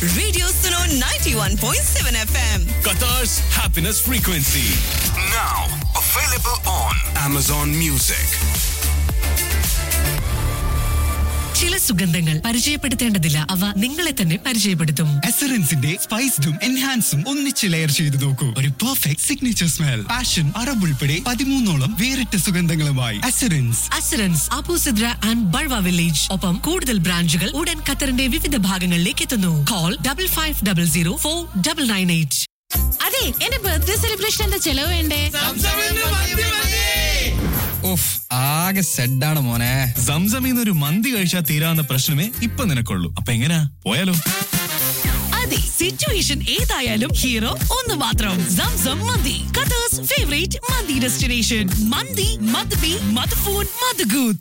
Radio Suno 91.7 FM. Qatar's happiness frequency. Now available on Amazon Music. ചില സുഗന്ധങ്ങൾ പരിചയപ്പെടുത്തേണ്ടതില്ല അവ നിങ്ങളെ തന്നെ പരിചയപ്പെടുത്തും എസറൻസിന്റെ സ്പൈസ്ഡും എൻഹാൻസും ഒന്നിച്ച് ലെയർ ചെയ്ത് നോക്കൂ ഒരു പെർഫെക്റ്റ് സിഗ്നേച്ചർ സ്മെൽ പാഷൻ അറബ് ഉൾപ്പെടെ പതിമൂന്നോളം വേറിട്ട സുഗന്ധങ്ങളുമായി എസറൻസ് അസുരൻസ് അബൂസിദ്ര ആൻഡ് ബൾവ വില്ലേജ് ഒപ്പം കൂടുതൽ ബ്രാഞ്ചുകൾ ഉടൻ ഖത്തറിന്റെ വിവിധ ഭാഗങ്ങളിലേക്ക് എത്തുന്നു call double five double zero four double nine eight അതെ എന്റെ ബർത്ത്ഡേ സെലിബ്രേഷന്റെ ചെലവ് വേണ്ടേ ഉഫ് ആകെ സെഡാണ് മോനെ സംസമിന്ന് ഒരു മന്തി കഴിച്ചാൽ തീരാവുന്ന പ്രശ്നമേ ഇപ്പൊ നിനക്കുള്ളൂ അപ്പൊ എങ്ങനാ പോയാലോ അതെ സിറ്റുവേഷൻ ഏതായാലും ഹീറോ ഒന്ന് മാത്രം സംസം മന്തി ഖത്തർസ് ഫേവറേറ്റ് മന്തി ഡെസ്റ്റിനേഷൻ മന്തി മദ്ബി മദ്ഫൂൺ മദ്ഗൂത്ത്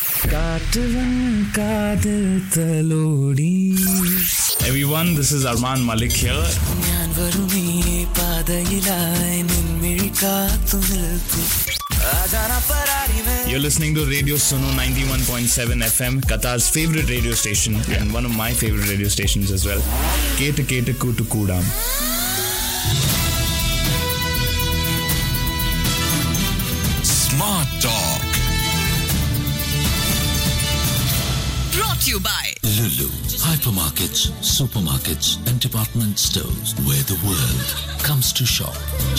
Everyone, this is Arman Malik here. ഞാൻ വരുമീ പാതയിലായി നിൻമിഴി കാത്തു നിൽക്കും ആജാന പരാരിമേ You're listening to Radio Suno 91.7 FM, Qatar's favorite radio station and one of my favorite radio stations as well. Kete Kete Kutu Kudam. Smart Talk. Brought to you by Lulu. Hypermarkets, supermarkets, and department stores where the world comes to shop.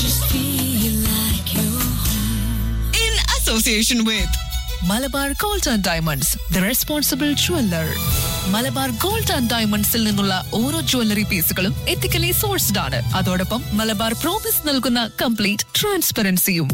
in association with Malabar gold and diamonds the responsible jeweller Malabar gold and ഡയമണ്ട്സിൽ നിന്നുള്ള ഓരോ jewellery പീസുകളും ethically sourced ആണ് അതോടൊപ്പം Malabar promise നൽകുന്ന complete ട്രാൻസ്പെറൻസിയും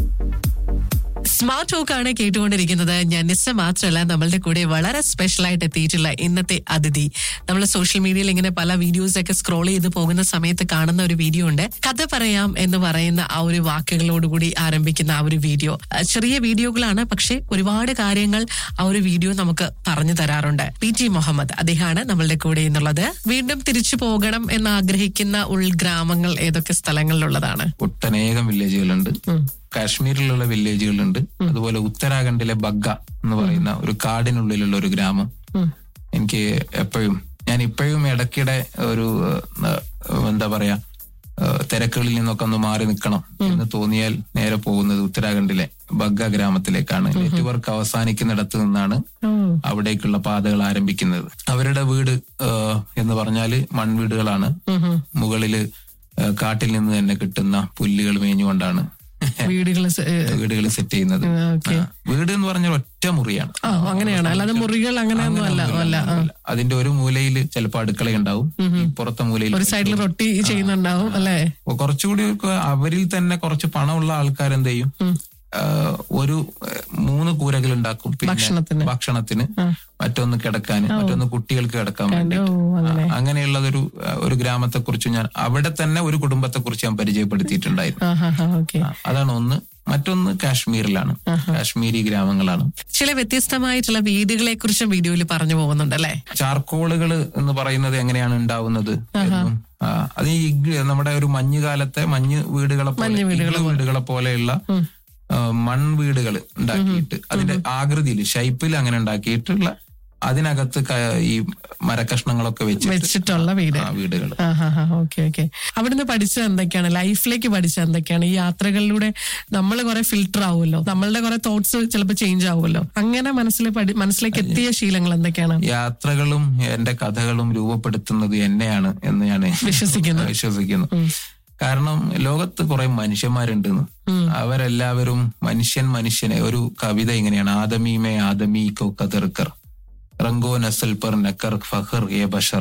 smart talk ആണ് കേട്ടുകൊണ്ടിരിക്കുന്നത് ഞാൻ നിസ്സ മാത്രമല്ല നമ്മളുടെ കൂടെ വളരെ സ്പെഷ്യൽ ആയിട്ട് എത്തിയിട്ടുള്ള ഇന്നത്തെ അതിഥി നമ്മൾ സോഷ്യൽ മീഡിയയിൽ ഇങ്ങനെ പല വീഡിയോസ് ഒക്കെ സ്ക്രോൾ ചെയ്ത് പോകുന്ന സമയത്ത് കാണുന്ന ഒരു വീഡിയോ ഉണ്ട് കഥ പറയാം എന്ന് പറയുന്ന ആ ഒരു വാക്കുകളോടുകൂടി ആരംഭിക്കുന്ന ആ ഒരു വീഡിയോ ആ, ചെറിയ വീഡിയോകളാണ് പക്ഷെ ഒരുപാട് കാര്യങ്ങൾ ആ ഒരു വീഡിയോ നമുക്ക് പറഞ്ഞു തരാറുണ്ട് പി ടി മുഹമ്മദ് അദ്ദേഹമാണ് നമ്മളുടെ കൂടെ എന്നുള്ളത് വീണ്ടും തിരിച്ചു പോകണം എന്ന് ആഗ്രഹിക്കുന്ന ഉൾഗ്രാമങ്ങൾ ഏതൊക്കെ സ്ഥലങ്ങളിലുള്ളതാണ് ഒട്ടനേകം വില്ലേജുകളുണ്ട് കാശ്മീരിലുള്ള വില്ലേജുകളുണ്ട് അതുപോലെ ഉത്തരാഖണ്ഡിലെ ബഗ്ഗ എന്ന് പറയുന്ന ഒരു കാടിനുള്ളിലുള്ള ഒരു ഗ്രാമം എനിക്ക് എപ്പോഴും ഞാൻ ഇപ്പോഴും ഇടയ്ക്കിടെ ഒരു ഏഹ്, എന്താ പറയാ ഏഹ്, തിരക്കുകളിൽ നിന്നൊക്കെ ഒന്ന് മാറി നിൽക്കണം എന്ന് തോന്നിയാൽ നേരെ പോകുന്നത് ഉത്തരാഖണ്ഡിലെ ബഗ്ഗ ഗ്രാമത്തിലേക്കാണ് നെറ്റ്വർക്ക് അവസാനിക്കുന്നിടത്ത് നിന്നാണ് അവിടേക്കുള്ള പാതകൾ ആരംഭിക്കുന്നത് അവരുടെ വീട് ഏഹ്, എന്ന് പറഞ്ഞാല് മൺവീടുകളാണ് മുകളില് ഏഹ്, കാട്ടിൽ നിന്ന് തന്നെ കിട്ടുന്ന പുല്ലുകൾ മേഞ്ഞുകൊണ്ടാണ് വീടുകൾ വീടുകൾ സെറ്റ് ചെയ്യുന്നത് ഓക്കെ ആ, വീട് എന്ന് പറഞ്ഞാൽ ഒറ്റ മുറിയാണ് ആ അങ്ങനെയാണ് അല്ലാതെ മുറികൾ അങ്ങനെയൊന്നും അല്ല അല്ല ആ. അതിന്റെ ഒരു മൂലയിൽ ചിലപ്പോൾ അടുക്കള ഉണ്ടാവും പുറത്തെ മൂലയിൽ ഒരു സൈഡിൽ റൊട്ടി ചെയ്യുന്നുണ്ടാവും അല്ലേ അപ്പൊ കുറച്ചുകൂടി ഒക്കെ അവരിൽ തന്നെ കുറച്ച് പണമുള്ള ആൾക്കാർ എന്ത് ചെയ്യും ആ, ഒരു ഏഹ്, മൂന്ന് കൂരകൾ ഉണ്ടാക്കും ഭക്ഷണത്തിന്. ഭക്ഷണത്തിന് മറ്റൊന്ന് കിടക്കാൻ മറ്റൊന്ന് കുട്ടികൾക്ക് കിടക്കാൻ വേണ്ടി ഓ അങ്ങനെ അങ്ങനെയുള്ളതൊരു ആ, ഒരു ഗ്രാമത്തെ കുറിച്ച് ഞാൻ അവിടെ തന്നെ ഒരു കുടുംബത്തെ കുറിച്ച് ഞാൻ പരിചയപ്പെടുത്തിയിട്ടുണ്ടായിരുന്നു ആ ഹാ ഹാ ഓക്കെ ആ, അതാണ് ഒന്ന് മറ്റൊന്ന് കാശ്മീരിലാണ് കാശ്മീരി ഗ്രാമങ്ങളാണ് ചില വ്യത്യസ്തമായിട്ടുള്ള വീടുകളെ കുറിച്ചും വീഡിയോയിൽ പറഞ്ഞു പോകുന്നുണ്ട് അല്ലേ ചാർക്കോളുകൾ എന്ന് പറയുന്നത് എങ്ങനെയാണ് ഉണ്ടാവുന്നത് എന്നും ആ, അത് ഈ ഇഗ് നമ്മുടെ ഒരു മഞ്ഞുകാലത്തെ മഞ്ഞ് വീടുകളെ പോലെ ഇഗ്ലു വീടുകളെ പോലെയുള്ള ആ, മൺവീടുകൾ ഉണ്ടാക്കിയിട്ട് അതിന്റെ ആകൃതിയിൽ ഷൈപ്പിൽ അങ്ങനെ ഉണ്ടാക്കിയിട്ടുള്ള അതിനകത്ത് ക- ഈ മരക്കഷ്ണങ്ങളൊക്കെ വെച്ചിട്ട് വെച്ചിട്ടുള്ള വീട് ആ വീടുകൾ ആ ഹാ ഹാ ഓക്കെ ഓക്കെ അവിടുന്ന് പഠിച്ചത് എന്തൊക്കെയാണ് ലൈഫിലേക്ക് പഠിച്ചത് എന്തൊക്കെയാണ് ഈ യാത്രകളിലൂടെ നമ്മൾ കുറെ ഫിൽട്ടർ ആവുമല്ലോ നമ്മളുടെ കുറെ തോട്ട്സ് ചിലപ്പോൾ ചേഞ്ച് ആവുമല്ലോ അങ്ങനെ മനസ്സിൽ പഠി- മനസ്സിലേക്ക് എത്തിയ ശീലങ്ങൾ എന്തൊക്കെയാണ് യാത്രകളും എന്റെ കഥകളും രൂപപ്പെടുത്തുന്നത് എന്നെയാണ് എന്ന് ഞാൻ വിശ്വസിക്കുന്നു. വിശ്വസിക്കുന്നു കാരണം ലോകത്ത് കുറെ മനുഷ്യന്മാരുണ്ടെന്ന് അവരെല്ലാവരും മനുഷ്യൻ മനുഷ്യനെ ഒരു കവിത ഇങ്ങനെയാണ് ആദമീമേ ആദമീക്കോ കതിർക്കർ റംഗോ നസൽ പർ നക്കർ ഫഹർ എ ബഷർ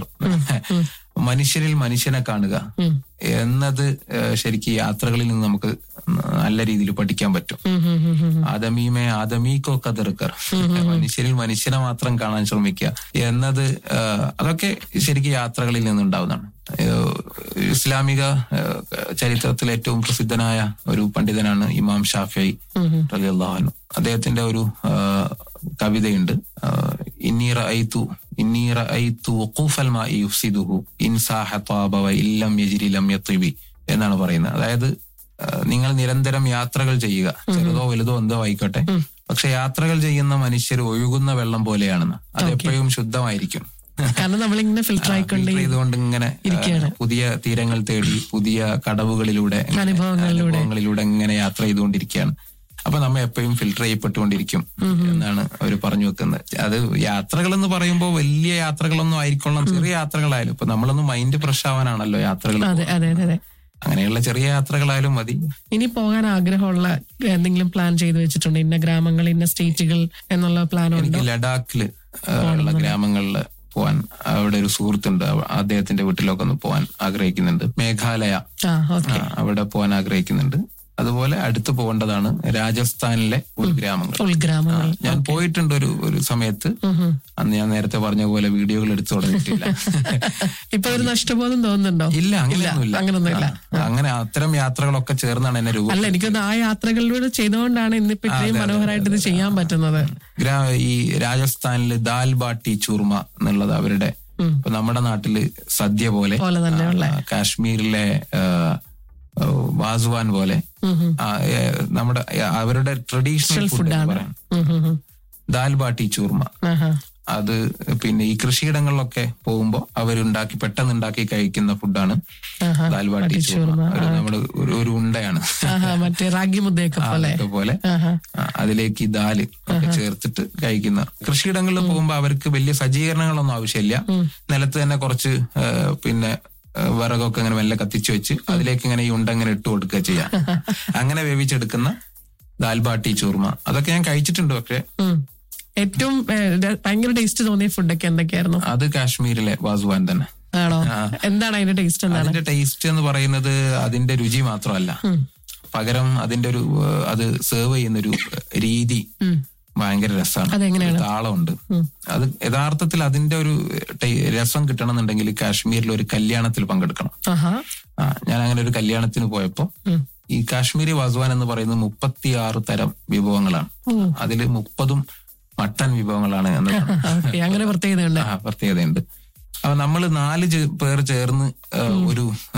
മനുഷ്യരിൽ മനുഷ്യനെ കാണുക എന്നത് ഏഹ്, ശരിക്കും യാത്രകളിൽ നിന്ന് നമുക്ക് നല്ല രീതിയിൽ പഠിക്കാൻ പറ്റും ആദമീമേ ആദമീക്കോ കതിർക്കർ മനുഷ്യരിൽ മനുഷ്യനെ മാത്രം കാണാൻ ശ്രമിക്കുക എന്നത് ആഹ്, അതൊക്കെ ശരിക്കും യാത്രകളിൽ നിന്നുണ്ടാവുന്നതാണ് ഏഹ്, ഇസ്ലാമിക ഏഹ്, ചരിത്രത്തിൽ ഏറ്റവും പ്രസിദ്ധനായ ഒരു പണ്ഡിതനാണ് ഇമാം ഷാഫി റളിയല്ലാഹു അൻഹു അദ്ദേഹത്തിന്റെ ഒരു ആഹ്, കവിതയുണ്ട് ആഹ്, ഇന്നി റഅയ്തു ഇന്നി റഅയ്തു വഖൂഫൽ മാഇ യുഫ്സിദുഹു ഇൻ സാഹ ത്വാബ വ ഇല്ലം യജ്രി ലം യത്വിബി എന്നാണ് പറയുന്നത് അതായത് ആ, നിങ്ങൾ നിരന്തരം യാത്രകൾ ചെയ്യുക ചെറുതോ വലുതോ എന്തോ ആയിക്കോട്ടെ പക്ഷെ യാത്രകൾ ചെയ്യുന്ന മനുഷ്യർ ഒഴുകുന്ന വെള്ളം പോലെയാണെന്ന് അത് എപ്പോഴും ശുദ്ധമായിരിക്കും കാരണം നമ്മളിങ്ങനെ ഫിൽട്ടർ ആയിക്കൊണ്ട് ഫിൽട്ടർ ചെയ്തുകൊണ്ട് ഇങ്ങനെ ഇരിക്കുകയാണ്. ആ, പുതിയ തീരങ്ങൾ തേടി പുതിയ കടവുകളിലൂടെ ഇങ്ങനെ അനുഭവങ്ങളിലൂടെ. അനുഭവങ്ങളിലൂടെ ഇങ്ങനെ യാത്ര ചെയ്തുകൊണ്ടിരിക്കുകയാണ് അപ്പൊ നമ്മ എപ്പോഴും ഫിൽട്ടർ ചെയ്യപ്പെട്ടുകൊണ്ടിരിക്കും എന്നാണ് അവർ പറഞ്ഞു വെക്കുന്നത് അത് യാത്രകൾ എന്ന് പറയുമ്പോൾ വലിയ യാത്രകളൊന്നും ആയിരിക്കണം ചെറിയ യാത്രകളായാലും ഇപ്പൊ നമ്മളൊന്നും മൈൻഡ് ഫ്രഷ് ആവാനാണല്ലോ യാത്രകൾ അതെ അതെ അതെ അതെ അങ്ങനെയുള്ള ചെറിയ യാത്രകളായാലും മതി ഇനി പോകാൻ ആഗ്രഹമുള്ള എന്തെങ്കിലും പ്ലാൻ ചെയ്തു വെച്ചിട്ടുണ്ട് ഇന്ന ഗ്രാമങ്ങൾ ഇന്ന സ്റ്റേറ്റുകൾ എന്നുള്ള പ്ലാൻ എനിക്ക് ഉണ്ടോ ലഡാക്കില് ആ, ഉള്ള ഗ്രാമങ്ങളിൽ പോവാൻ അവിടെ ഒരു സുഹൃത്തുണ്ട് അവ- അദ്ദേഹത്തിന്റെ വീട്ടിലൊക്കെ ഒന്ന് പോവാൻ ആഗ്രഹിക്കുന്നുണ്ട് മേഘാലയ ആ ഓക്കെ ആ, അവിടെ പോകാൻ ആഗ്രഹിക്കുന്നുണ്ട് അതുപോലെ അടുത്ത് പോകേണ്ടതാണ് രാജസ്ഥാനിലെ ഉൾഗ്രാമങ്ങൾ ഉൾഗ്രാമങ്ങൾ ഞാൻ പോയിട്ടുണ്ട് ഒരു ഒരു സമയത്ത് അന്ന് ഞാൻ നേരത്തെ പറഞ്ഞ പോലെ വീഡിയോകൾ എടുത്തു തുടങ്ങിയിട്ടില്ല ഇപ്പൊ ഒരു നഷ്ടബോധം തോന്നുന്നുണ്ടോ ഇല്ല അങ്ങനെയൊന്നുമില്ല അങ്ങനൊന്നുമില്ല ആ, അങ്ങനെ അത്തരം യാത്രകളൊക്കെ ചേർന്നാണ് എന്നെ രൂപ അല്ല എനിക്കൊന്ന് ആ യാത്രകളിലൂടെ ചെയ്തുകൊണ്ടാണ് ഇന്നിപ്പോ ഇത്രയും മനോഹരമായിട്ട് ഇത് ചെയ്യാൻ പറ്റുന്നത് ഗ്രാ ഈ രാജസ്ഥാനില് ദാൽ ബാട്ടി ചൂർമ എന്നുള്ളത് അവരുടെ ഇപ്പൊ നമ്മുടെ നാട്ടില് സദ്യ പോലെ പോലെ തന്നെയുള്ള ആ, കാശ്മീരിലെ ആ, ആ, വാസുവാൻ പോലെ ആ, ഏ, നമ്മുടെ ഏ, അവരുടെ ട്രഡീഷണൽ ഫുഡ് എന്ന് പറയാം ഉം, ഉം, ഉം. ദാൽ ബാട്ടി ചൂർമ ആഹാ. അത് പിന്നെ ഈ കൃഷിയിടങ്ങളിലൊക്കെ പോകുമ്പോൾ അവരുണ്ടാക്കി പെട്ടെന്ന് ഉണ്ടാക്കി കഴിക്കുന്ന ഫുഡാണ് ആഹാ. ദാൽ ബാട്ടി ചൂർമ ഒരു നമ്മുടെ ഒരു ഒരു ഉണ്ടയാണ് ആഹാ, മറ്റേ റാഗി മുദ്ദയൊക്കെ പോലെ അതൊക്കെ പോലെ ആഹാ. ആ, അതിലേക്ക് ഈ ദാല് ഒക്കെ ചേർത്തിട്ട് കഴിക്കുന്ന കൃഷിയിടങ്ങളിൽ പോകുമ്പോൾ അവർക്ക് വലിയ സജ്ജീകരണങ്ങളൊന്നും ആവശ്യമില്ല നിലത്ത് തന്നെ കുറച്ച് ആ, പിന്നെ ആ, വിറകൊക്കെ ഇങ്ങനെ മെല്ലെ കത്തിച്ചു വെച്ച് അതിലേക്ക് ഇങ്ങനെ ഈ ഉണ്ട ഇങ്ങനെ ഇട്ട് കൊടുക്കുക ചെയ്യാം അങ്ങനെ വേവിച്ചെടുക്കുന്ന ദാൽ ബാട്ടി ചൂർമ അതൊക്കെ ഞാൻ കഴിച്ചിട്ടുണ്ട് പക്ഷെ ഉം. ഏറ്റവും ഏ, ര- ഭയങ്കര ടേസ്റ്റ് തോന്നിയ ഫുഡൊക്കെ എന്തൊക്കെയായിരുന്നു അത് കാശ്മീരിലെ വാസുവാൻ തന്നെ ആണോ ആ. എന്താണ് അതിന്റെ ടേസ്റ്റ് എന്താണ് അതിന്റെ ടേസ്റ്റ് എന്ന് പറയുന്നത് അതിന്റെ രുചി മാത്രമല്ല പകരം അതിന്റെ ഒരു ആ, അത് സെർവ് ചെയ്യുന്ന ഒരു രീതി ഭയങ്കര രസമാണ് അതെങ്ങനെയാണ്? താളമുണ്ട് അത് യഥാർത്ഥത്തിൽ അതിന്റെ ഒരു ടേ- രസം കിട്ടണമെന്നുണ്ടെങ്കിൽ കാശ്മീരിൽ ഒരു കല്യാണത്തിൽ പങ്കെടുക്കണം ആഹാ ആ ഞാൻ അങ്ങനെ ഒരു കല്യാണത്തിന് പോയപ്പോ ഈ കാശ്മീരി വാസുവാൻ എന്ന് പറയുന്നത് മുപ്പത്തിയാറ് തരം വിഭവങ്ങളാണ് അതിൽ മുപ്പതും മട്ടൻ വിഭവങ്ങളാണ് എന്നതാണ് ഓക്കെ അങ്ങനെ പ്രത്യേകതയുണ്ട് ആ പ്രത്യേകതയുണ്ട് അപ്പൊ നമ്മൾ നാല് ചേ- പേർ ചേർന്ന് ആ, ഒരു ആ,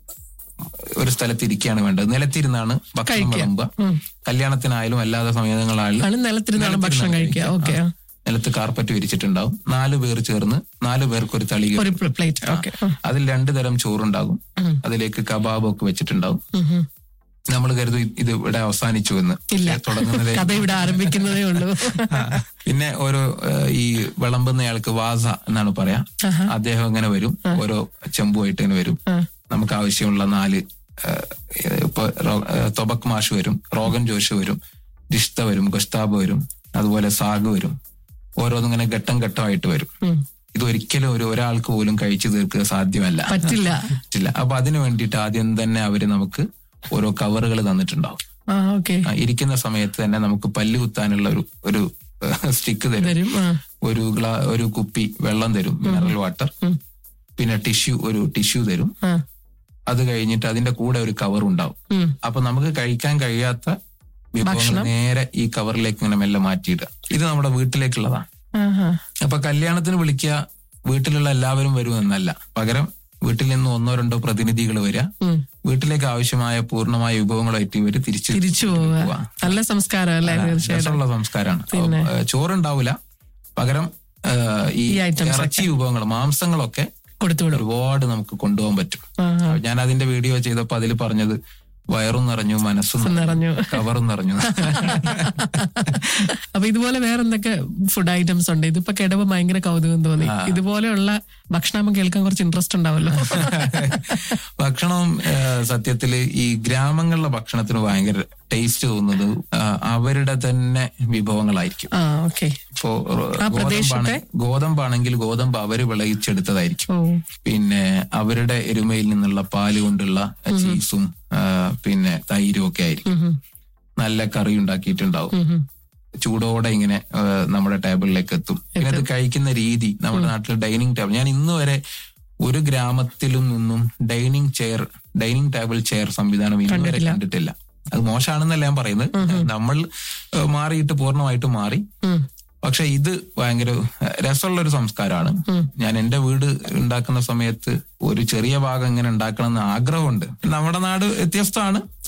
ഒരു സ്ഥലത്ത് ഇരിക്കുകയാണ് വേണ്ടത് നിലത്തിരുന്നാണ് ഭക്ഷണം വിളമ്പുക കല്യാണത്തിനായാലും അല്ലാതെ സമയങ്ങളായാലും ആണ് നിലത്തിരുന്നാണ് ഭക്ഷണം കഴിക്കുക ഓക്കെ ആ. നിലത്ത് കാർപ്പറ്റ് വിരിച്ചിട്ടുണ്ടാവും നാല് പേർ ചേർന്ന് നാല് പേർക്ക് ഒരു തളിക ഒരു പ്ലേറ്റ് ഓക്കെ അതിൽ രണ്ടു തരം ചോറുണ്ടാകും അതിലേക്ക് കബാബ് ഒക്കെ വെച്ചിട്ടുണ്ടാവും നമ്മൾ കരുതും ഇത് ഇവിടെ അവസാനിച്ചു എന്ന് ഇല്ല പക്ഷേ തുടങ്ങുന്നതേ കഥ ഇവിടെ ആരംഭിക്കുന്നതേ ഉള്ളൂ പിന്നെ ഓരോ ഏഹ്, ഈ വിളമ്പുന്നയാൾക്ക് വാസ എന്നാണ് പറയാ അദ്ദേഹം ഇങ്ങനെ വരും ഓരോ ചെമ്പുമായിട്ട് ഇങ്ങനെ വരും നമുക്ക് ആവശ്യമുള്ള നാല് ഏഹ്, ഇപ്പൊ റോ- ഏഹ്, തൊബക് മാഷ് വരും റോഗൻ ജോഷ് വരും രിഷ്ത വരും ഗസ്താബ് വരും അതുപോലെ സാഗ് വരും ഓരോന്നിങ്ങനെ ഘട്ടം ഘട്ടമായിട്ട് വരും ഇത് ഒരിക്കലും ഒരു ഒരാൾക്ക് പോലും കഴിച്ചു തീർക്കുക സാധ്യമല്ല പറ്റില്ല പറ്റില്ല അപ്പൊ അതിനു വേണ്ടിയിട്ട് ആദ്യം തന്നെ അവര് നമുക്ക് ഓരോ കവറുകൾ തന്നിട്ടുണ്ടാവും ആ ഓക്കെ ആ, ഇരിക്കുന്ന സമയത്ത് തന്നെ നമുക്ക് പല്ല് കുത്താനുള്ള ഒരു ഒരു സ്റ്റിക്ക് തരും തരും ആ ഒരു ഗ്ലാ ഒരു കുപ്പി വെള്ളം തരും മിനറൽ വാട്ടർ പിന്നെ ടിഷ്യൂ ഒരു ടിഷ്യൂ തരും ആ അത് കഴിഞ്ഞിട്ട് അതിന്റെ കൂടെ ഒരു കവർ ഉണ്ടാവും ഉം. അപ്പൊ നമുക്ക് കഴിക്കാൻ കഴിയാത്ത വിഭവങ്ങൾ നേരെ ഈ കവറിലേക്ക് ഇങ്ങനെ മെല്ലെ മാറ്റിയിടുക ഇത് നമ്മുടെ വീട്ടിലേക്കുള്ളതാണ് ആഹാ. അപ്പൊ കല്യാണത്തിന് വിളിക്കുക വീട്ടിലുള്ള എല്ലാവരും വരുമെന്നല്ല പകരം വീട്ടിൽ നിന്ന് ഒന്നോ രണ്ടോ പ്രതിനിധികൾ വരിക ഉം. വീട്ടിലേക്ക് ആവശ്യമായ പൂർണ്ണമായ വിഭവങ്ങളായിട്ട് ഇവര് തിരിച്ച് തിരിച്ചു പോവുക നല്ല സംസ്കാരം അല്ലേ തീർച്ചയായിട്ടും രസമുള്ള സംസ്കാരമാണ് ഏഹ് ചോറുണ്ടാവില്ല പകരം ഏഹ് ഈ ഈ items ഇറച്ചി വിഭവങ്ങൾ മാംസങ്ങളൊക്കെ കൊടുത്തുവിടും ഒരുപാട് നമുക്ക് കൊണ്ടുപോകാൻ പറ്റും ആഹാ. ഞാൻ അതിന്റെ വീഡിയോ ചെയ്തപ്പോ അതിൽ പറഞ്ഞത് വയറും നിറഞ്ഞു മനസ്സും നിറഞ്ഞു. കവറും നിറഞ്ഞു അപ്പൊ ഇതുപോലെ വേറെ എന്തൊക്കെ ഫുഡ് ഐറ്റംസ് ഉണ്ട് ഇതിപ്പോ കിടവ് ഭയങ്കര കൗതുകം തോന്നി ഇതുപോലെയുള്ള ഭക്ഷണം കേൾക്കാൻ കുറച്ച് ഇൻട്രസ്റ്റ് ഉണ്ടാവല്ലോ ഭക്ഷണം ഏഹ് സത്യത്തില് ഈ ഗ്രാമങ്ങളിലെ ഭക്ഷണത്തിന് ഭയങ്കര ടേസ്റ്റ് തോന്നുന്നത് ആ, അവരുടെ തന്നെ വിഭവങ്ങളായിരിക്കും ആ ഓക്കെ ഇപ്പോ ആ പ്രദേശത്തെ? ഗോതമ്പാണ് ഗോതമ്പാണെങ്കിൽ ഗോതമ്പ് അവര് വിളയിച്ചെടുത്തതായിരിക്കും ഓ പിന്നെ അവരുടെ എരുമയിൽ നിന്നുള്ള പാല് കൊണ്ടുള്ള ചീസും ആ, പിന്നെ തൈരും ഒക്കെ ആയിരിക്കും നല്ല കറി ഉണ്ടാക്കിയിട്ടുണ്ടാവും ചൂടോടെ ഇങ്ങനെ ആ, നമ്മുടെ ടേബിളിലേക്ക് എത്തും പിന്നെ അത് കഴിക്കുന്ന രീതി നമ്മുടെ നാട്ടിൽ ഡൈനിങ് ടേബിൾ ഞാൻ ഇന്ന് വരെ ഒരു ഗ്രാമത്തിലും നിന്നും dining chair dining table chair സംവിധാനം ഇന്ന് വരെ കണ്ടിട്ടില്ല അത് മോശമാണെന്നല്ല ഞാൻ പറയുന്നത് നമ്മൾ ആ, മാറിയിട്ട് പൂർണ്ണമായിട്ട് മാറി പക്ഷെ ഇത് ഭയങ്കര രസമുള്ള ഒരു സംസ്കാരമാണ് ഞാൻ എന്റെ വീട് ഉണ്ടാക്കുന്ന സമയത്ത് ഒരു ചെറിയ ഭാഗം ഇങ്ങനെ ഉണ്ടാക്കണം എന്ന് ആഗ്രഹമുണ്ട് നമ്മുടെ നാട് വ്യത്യസ്തമാണ്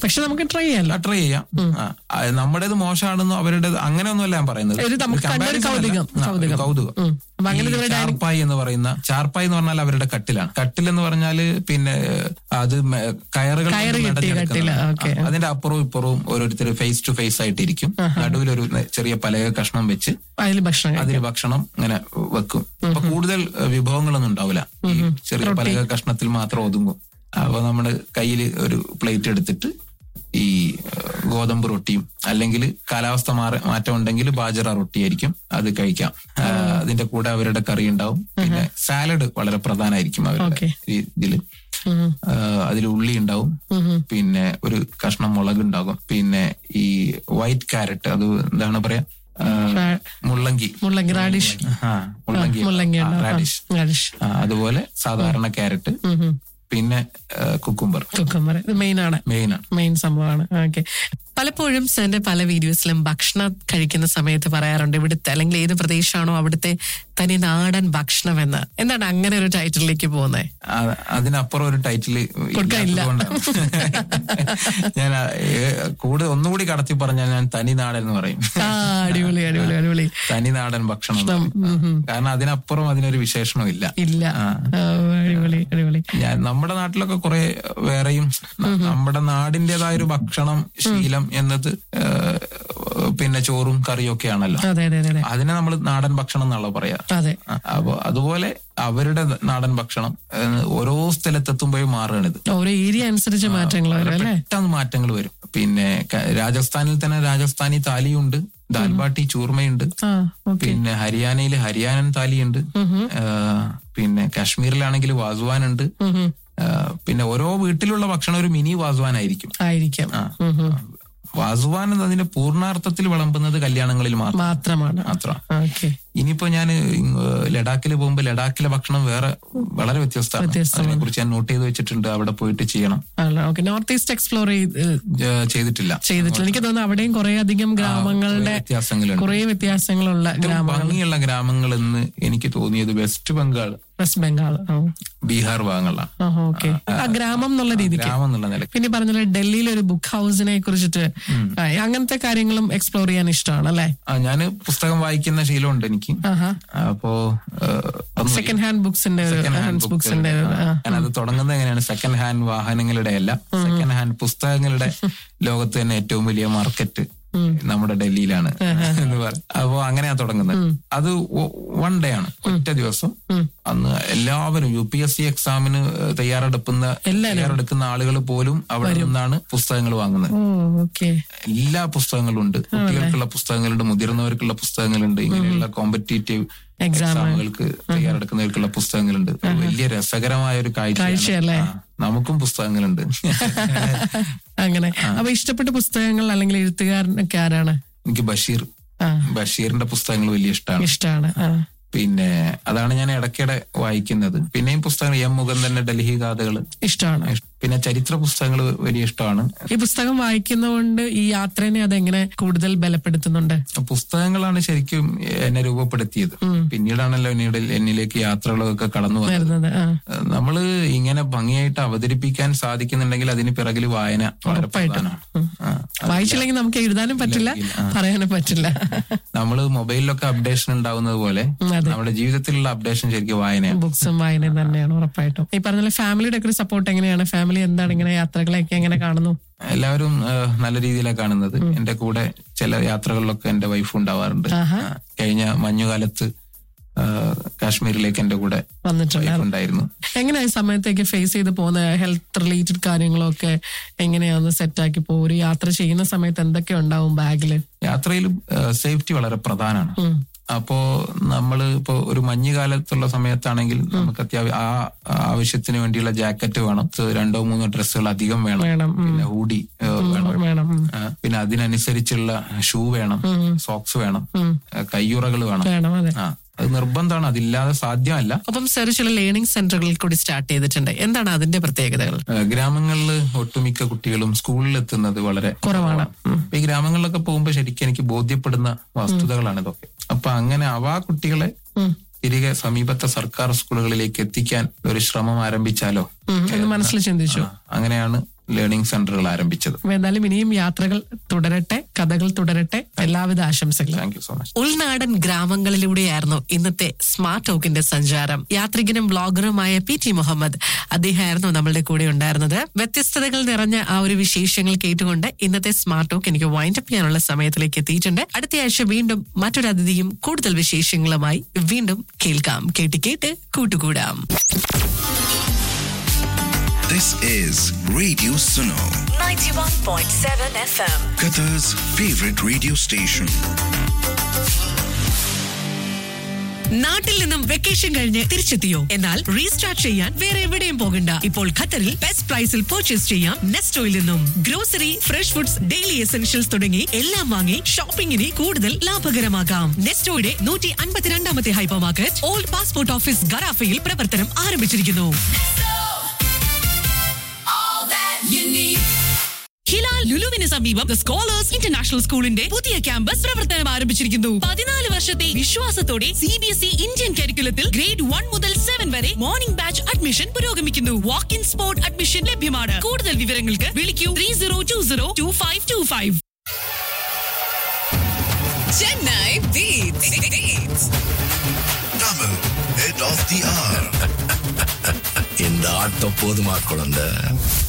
പക്ഷെ നമുക്ക് ട്രൈ ചെയ്യാമല്ലോ ട്രൈ ചെയ്യാം ആ, ആ, നമ്മുടേത് മോശമാണെന്നോ അവരുടേത് അങ്ങനെയൊന്നുമല്ല ഞാൻ പറയുന്നത് ഒരു നമുക്ക് കണ്ടൊരു comparison അല്ല. കൗതുകം, ആ, ഒരു കൗതുകം. കൗതുകം ഉം. അപ്പൊ അങ്ങനെ ഈ ഇതുവരെ dining- ചാർപ്പായി എന്ന് പറയുന്ന ചാർപ്പായി എന്ന് പറഞ്ഞാൽ അവരുടെ കട്ടിലാണ് കട്ടിൽ എന്ന് പറഞ്ഞാല് പിന്നെ അത് മെ- കയറുകൾ കൊണ്ട് കയറ് കെട്ടിയ മെടഞ്ഞെടുക്കുന്നതാണ്. കട്ടില, ഓക്കേ. ആ, അതിന്റെ അപ്പുറവും ഇപ്പുറവും ഓരോരുത്തർ ഫേസ് ടു ഫേസ് ആയിട്ടിരിക്കും നടുവിൽ ഒരു ചെറിയ പലക കഷ്ണം വെച്ച് അതിൽ ഭക്ഷണം അതിൽ ഭക്ഷണം ഇങ്ങനെ വെക്കും അപ്പൊ കൂടുതൽ ഏഹ്, വിഭവങ്ങളൊന്നും ഉണ്ടാവില്ല ഈ ചെറിയ പലക കഷ്ണത്തിൽ മാത്രം ഒതുങ്ങും അപ്പൊ നമ്മുടെ കയ്യിൽ ഒരു പ്ലേറ്റ് എടുത്തിട്ട് ഈ ഏഹ്, ഗോതമ്പ് റൊട്ടിയും അല്ലെങ്കിൽ കാലാവസ്ഥ മാറ മാറ്റം ഉണ്ടെങ്കിൽ ബാജറ റൊട്ടിയായിരിക്കും അത് കഴിക്കാം ആ, അതിന്റെ കൂടെ അവരുടെ കറി ഉണ്ടാവും പിന്നെ സാലഡ് വളരെ പ്രധാനമായിരിക്കും അവരുടെ Okay. ഇതിൽ അതിൽ ഉള്ളി ഉണ്ടാവും പിന്നെ ഒരു കഷ്ണം മുളക് ഉണ്ടാകും പിന്നെ ഈ വൈറ്റ് ക്യാരറ്റ് അത് എന്താണ് പറയാ ആ, മുള്ളങ്കി മുള്ളങ്കി റാഡിഷ് ആ, മുള്ളങ്കി മുള്ളങ്കി ആ, റാഡിഷ് റാഡിഷ് ആ, അതുപോലെ സാധാരണ ക്യാരറ്റ് പിന്നെ കുക്കുംബർ കുക്കമ്പർ ഇത് മെയിൻ ആണ് മെയിൻ ആണ് മെയിൻ സംഭവമാണ് ഓക്കെ പലപ്പോഴും സാറിന്റെ പല വീഡിയോസിലും ഭക്ഷണം കഴിക്കുന്ന സമയത്ത് പറയാറുണ്ട് ഇവിടുത്തെ അല്ലെങ്കിൽ ഏത് പ്രദേശമാണോ അവിടുത്തെ തനി നാടൻ ഭക്ഷണം എന്ന് എന്താണ് അങ്ങനെ ഒരു ടൈറ്റിലേക്ക് പോകുന്നത് ആ, അതിനപ്പുറം ഒരു ടൈറ്റിൽ കൊടുക്കാനില്ല. ഞാൻ ആ, ഏ, കൂടെ ഒന്നുകൂടി കടത്തി പറഞ്ഞാൽ ഞാൻ തനിനാടൻ എന്ന് പറയും ആ അടിപൊളി അടിപൊളി അടിപൊളി തനിനാടൻ ഭക്ഷണം എന്ന് പറയും. കാരണം അതിനപ്പുറം അതിനൊരു വിശേഷണം ഇല്ല ഇല്ല ആ, അടിപൊളി അടിപൊളി ഞാൻ നമ്മുടെ നാട്ടിലൊക്കെ കുറെ വേറെയും ന- നമ്മുടെ നാടിന്റേതായ ഒരു ഭക്ഷണം ശീലം എന്നത് ഏഹ്, പിന്നെ ചോറും കറിയും ഒക്കെ ആണല്ലോ അതെ അതെ അതെ അതെ അതിനെ നമ്മൾ നാടൻ ഭക്ഷണം എന്നുള്ള പറയാ അതെ ആ, അപ്പൊ അതുപോലെ അവരുടെ നാടൻ ഭക്ഷണം ഏഹ്, ഓരോ സ്ഥലത്തെത്തുമ്പോഴും മാറുകയാണിത് ഓരോ ഏരിയ അനുസരിച്ച് മാറ്റങ്ങൾ വരും അല്ലേ പെട്ടെന്ന് മാറ്റങ്ങൾ വരും പിന്നെ ക- രാജസ്ഥാനിൽ തന്നെ രാജസ്ഥാനി താലിയുണ്ട് ദാൽബാട്ടി ചൂർമയുണ്ട് ആ ഓക്കെ പിന്നെ ഹരിയാനയിൽ ഹരിയാനൻ താലിയുണ്ട് ഏഹ്, പിന്നെ കാശ്മീരിലാണെങ്കിൽ വാസുവാൻ ഉണ്ട് ഏഹ്, പിന്നെ ഓരോ വീട്ടിലുള്ള ഭക്ഷണം ഒരു മിനി വാസുവാൻ ആയിരിക്കും ആയിരിക്കാം ആ. വാസുവാൻ എന്നതിന്റെ പൂർണ്ണാർത്ഥത്തിൽ വിളമ്പുന്നത് കല്യാണങ്ങളിൽ മാത്രം മാത്രമാണ് മാത്രം ഓക്കെ ഇനിയിപ്പോ ഞാൻ ലഡാക്കിൽ പോകുമ്പോൾ ലഡാക്കിലെ ഭക്ഷണം വേറെ വളരെ വ്യത്യസ്തമാണ് വ്യത്യസ്തമാണ്. അതിനെ കുറിച്ച് ഞാൻ നോട്ട് ചെയ്ത് വെച്ചിട്ടുണ്ട് അവിടെ പോയിട്ട് ചെയ്യണം ഓക്കെ നോർത്ത് ഈസ്റ്റ് എക്സ്പ്ലോർ ചെയ്ത് ഏഹ് ചെയ്തിട്ടില്ല ചെയ്തിട്ടില്ല എനിക്ക് തോന്നുന്നു അവിടെയും കുറെ അധികം ഗ്രാമങ്ങളുടെ വ്യത്യാസങ്ങളുണ്ട് കുറെ വ്യത്യാസങ്ങളുള്ള ഏറ്റവും ഗ്രാമങ്ങൾ ഭംഗിയുള്ള ഗ്രാമങ്ങൾ എന്ന് എനിക്ക് തോന്നിയത് വെസ്റ്റ് ബംഗാൾ വെസ്റ്റ് ബംഗാൾ ബീഹാർ ഭാഗങ്ങളിലാണ് ഓക്കെ ആ ഗ്രാമം എന്നുള്ള രീതിക്ക് ഗ്രാമം എന്നുള്ള നിലയ്ക്ക് പിന്നെ പറഞ്ഞ ഡൽഹിയിൽ ഒരു ബുക്ക് ഹൗസിനെ കുറിച്ചിട്ട് ആ, അങ്ങനത്തെ കാര്യങ്ങളും എക്സ്പ്ലോർ ചെയ്യാൻ ഇഷ്ടമാണ് അല്ലേ ആ, ഞാന് പുസ്തകം വായിക്കുന്ന ശീലമുണ്ട് എനിക്ക് ആഹാ അപ്പോ ഏഹ്, അതൊന്നും സെക്കൻഡ് ഹാൻഡ് ബുക്സിന്റെ ഒരു സെക്കൻഡ് ഹാൻഡ് ഹാൻഡ് ബുക്സിന്റെ ഒരു ആ. ഞാനത് തുടങ്ങുന്നത് എങ്ങനെയാണ് സെക്കൻഡ് ഹാൻഡ് വാഹനങ്ങളുടെ അല്ല സെക്കൻഡ് ഹാൻഡ് പുസ്തകങ്ങളുടെ ലോകത്ത് തന്നെ ഏറ്റവും വലിയ മാർക്കറ്റ് നമ്മുടെ ഡൽഹിയിലാണ് എന്ന് പറ അപ്പോ അങ്ങനെയാ തുടങ്ങുന്നത് അത് വൺ ഡേ ആണ് ഒറ്റ ദിവസം അന്ന് എല്ലാവരും യു പി എസ് സി എക്സാമിന് തയ്യാറെടുക്കുന്ന തയ്യാറെടുക്കുന്ന ആളുകൾ പോലും അവിടെ നിന്നാണ് പുസ്തകങ്ങൾ വാങ്ങുന്നത് ഓ ഓക്കെ എല്ലാ പുസ്തകങ്ങളും ഉണ്ട് കുട്ടികൾക്കുള്ള പുസ്തകങ്ങളുണ്ട് മുതിർന്നവർക്കുള്ള പുസ്തകങ്ങളുണ്ട് ഇങ്ങനെയുള്ള കോമ്പറ്റേറ്റീവ് എക്സാമുകൾക്ക് തയ്യാറെടുക്കുന്നവർക്കുള്ള പുസ്തകങ്ങളുണ്ട് അത് വലിയ രസകരമായ ഒരു കാഴ്ചയല്ലേ? കാഴ്ചയാണ് ആ, നമുക്കും പുസ്തകങ്ങളുണ്ട് അങ്ങനെ അപ്പൊ ഇഷ്ടപ്പെട്ട പുസ്തകങ്ങൾ അല്ലെങ്കിൽ എഴുത്തുകാരനൊക്കെ ആരാണ് എനിക്ക് ബഷീർ ആ ബഷീറിന്റെ പുസ്തകങ്ങൾ വലിയ ഇഷ്ടമാണ് ഇഷ്ടമാണ് ആ പിന്നെ അതാണ് ഞാൻ ഇടയ്ക്കിടെ വായിക്കുന്നത് പിന്നെയും പുസ്തകങ്ങൾ എം മുകുന്ദന്റെ ഡൽഹി കഥകൾ ഇഷ്ടമാണ് പിന്നെ ചരിത്ര പുസ്തകങ്ങൾ വലിയ ഇഷ്ടമാണ് ഈ പുസ്തകം വായിക്കുന്നതുകൊണ്ട് ഈ യാത്രേനെ അതെങ്ങനെ കൂടുതൽ ബലപ്പെടുത്തുന്നുണ്ട് പുസ്തകങ്ങളാണ് ശരിക്കും എന്നെ രൂപപ്പെടുത്തിയത് പിന്നീടാണല്ലോ എന്നീട് എന്നിലേക്ക് യാത്രകളൊക്കെ കടന്നു വന്നത് വരുന്നത് ആ നമ്മള് ഇങ്ങനെ ഭംഗിയായിട്ട് അവതരിപ്പിക്കാൻ സാധിക്കുന്നുണ്ടെങ്കിൽ അതിന് പിറകിൽ വായന വളരെ പ്രധാനമാണ് ആ. വായിച്ചില്ലെങ്കിൽ നമുക്ക് എഴുതാനും പറ്റില്ല പറയാനും പറ്റില്ല നമ്മള് മൊബൈലിലൊക്കെ അപ്ഡേഷൻ ഉണ്ടാവുന്നത് പോലെ നമ്മുടെ ജീവിതത്തിലുള്ള അപ്ഡേഷൻ ശരിക്കും വായനയാണ് ബുക്സും വായനയും തന്നെയാണ് ഉറപ്പായിട്ടും ഈ പറഞ്ഞ പോലെ ഫാമിലിയുടെ ഒക്കെ ഒരു സപ്പോർട്ട് എങ്ങനെയാണ് ഫാമിലി എന്താണ് ഇങ്ങനെ യാത്രകളെയൊക്കെ എങ്ങനെ കാണുന്നു എല്ലാവരും ആ, നല്ല രീതിയിലാണ് കാണുന്നത് എന്റെ കൂടെ ചില യാത്രകളിലൊക്കെ എന്റെ വൈഫ് ഉണ്ടാവാറുണ്ട് ആഹാ. ആ, കഴിഞ്ഞ മഞ്ഞുകാലത്ത് ആ, കാശ്മീരിലേക്ക് എന്റെ കൂടെ വന്നിട്ടുണ്ട് വൈഫ് ഉണ്ടായിരുന്നു എങ്ങനെയാ ഈ സമയത്തേക്ക് ഫേസ് ചെയ്ത് പോകുന്ന ഹെൽത്ത് റിലേറ്റഡ് കാര്യങ്ങളൊക്കെ എങ്ങനെയാന്ന് സെറ്റാക്കി പോകും ഒരു യാത്ര ചെയ്യുന്ന സമയത്ത് എന്തൊക്കെ ഉണ്ടാവും ബാഗില് യാത്രയിൽ സേഫ്റ്റി വളരെ പ്രധാനമാണ് അപ്പോ നമ്മൾ ഇപ്പോ ഒരു മഞ്ഞുകാലത്തുള്ള സമയത്താണെങ്കിൽ നമുക്ക് അത്യാവശ്യം ആ ആവശ്യത്തിന് വേണ്ടിയുള്ള ജാക്കറ്റ് വേണം ഇത് രണ്ടോ മൂന്നോ ഡ്രസ്സുകൾ അധികം വേണം വേണം ഉം. പിന്നെ ഹൂഡി വേണം വേണം ഉം. ആ, പിന്നെ അതിനനുസരിച്ചുള്ള ഷൂ വേണം സോക്സ് വേണം കയ്യുറകൾ വേണം വേണം അതെ ആ അത് നിർബന്ധമാണ് അതില്ലാതെ സാധ്യമല്ല അപ്പം സാർ ചില ലേണിംഗ് സെന്ററുകളിൽ കൂടി സ്റ്റാർട്ട് ചെയ്തിട്ടുണ്ട് എന്താണ് അതിന്റെ പ്രത്യേകതകൾ ഗ്രാമങ്ങളിൽ ഒട്ടുമിക്ക കുട്ടികളും സ്കൂളിൽ എത്തുന്നത് വളരെ കുറവാണ് അപ്പൊ ഈ ഗ്രാമങ്ങളിലൊക്കെ പോകുമ്പോൾ ശരിക്കും എനിക്ക് ബോധ്യപ്പെടുന്ന വസ്തുതകളാണ് ഇതൊക്കെ അപ്പൊ അങ്ങനെ അവ ആ കുട്ടികളെ തിരികെ സമീപത്തെ സർക്കാർ സ്കൂളുകളിലേക്ക് എത്തിക്കാൻ ഒരു ശ്രമം ആരംഭിച്ചാലോ ഉം, എന്ന് മനസ്സിൽ ചിന്തിച്ചു ആ, അങ്ങനെയാണ് ലേണിംഗ് സെന്ററുകൾ ആരംഭിച്ചത് അപ്പൊ എന്തായാലും ഇനിയും യാത്രകൾ തുടരട്ടെ കഥകൾ തുടരട്ടെ എല്ലാവിധ ആശംസകളും താങ്ക് യു സോ മച്ച് ഉൾനാടൻ ഗ്രാമങ്ങളിലൂടെയായിരുന്നു ഇന്നത്തെ സ്മാർട്ട് ടോക്കിന്റെ സഞ്ചാരം യാത്രികനും ബ്ലോഗറുമായ പി ടി മുഹമ്മദ് അദ്ദേഹമായിരുന്നു നമ്മളുടെ കൂടെ ഉണ്ടായിരുന്നത് വ്യത്യസ്തതകൾ നിറഞ്ഞ ആ ഒരു വിശേഷങ്ങൾ കേട്ടുകൊണ്ട് ഇന്നത്തെ സ്മാർട്ട് ടോക്ക് എനിക്ക് വൈൻഡ് അപ്പ് ചെയ്യാനുള്ള സമയത്തിലേക്ക് എത്തിയിട്ടുണ്ട് അടുത്ത ആഴ്ച വീണ്ടും മറ്റൊരു അതിഥിയും കൂടുതൽ വിശേഷങ്ങളുമായി വീണ്ടും കേൾക്കാം കേട്ട് കേട്ട് കൂട്ടുകൂടാം This is Radio Suno, 91.7 FM. Qatar's favorite radio station. നാട്ടിൽ നിന്നും വെക്കേഷൻ കഴിഞ്ഞ് തിരിച്ചെത്തിയോ എന്നാൽ റീസ്റ്റാർട്ട് ചെയ്യാൻ വേറെ എവിടെയും പോകണ്ട ഇപ്പോൾ ഖത്തറിൽ ബെസ്റ്റ് പ്രൈസിൽ പർച്ചേസ് ചെയ്യാം നെസ്റ്റോയിൽ നിന്നും grocery fresh foods daily essentials തുടങ്ങി എല്ലാം വാങ്ങി ഷോപ്പിംഗിനെ കൂടുതൽ ലാഭകരമാക്കാം നെസ്റ്റോയുടെ നൂറ്റി അൻപത്തിരണ്ടാമത്തെ hypermarket old passport office ഗറാഫയിൽ പ്രവർത്തനം ആരംഭിച്ചിരിക്കുന്നു ഹിലാൽ ലുലുവിന് സമീപം ദ സ്കോളേഴ്സ് ഇന്റർനാഷണൽ സ്കൂളിന്റെ പുതിയ ക്യാമ്പസ് പ്രവർത്തനം ആരംഭിച്ചിരിക്കുന്നു പതിനാല് വർഷത്തെ വിശ്വാസത്തോടെ C B S E Indian കരിക്കുലത്തിൽ ഗ്രേഡ് വൺ മുതൽ സെവൻ വരെ മോർണിംഗ് ബാച്ച് അഡ്മിഷൻ പുരോഗമിക്കുന്നു വാക്ക് ഇൻ സ്പോട്ട് അഡ്മിഷൻ ലഭ്യമാണ് കൂടുതൽ വിവരങ്ങൾക്ക് വിളിക്കൂ three zero two zero two five two five Chennai Tamil, head of the hour. இந்த ஆட்டம் போதுமா குழந்தை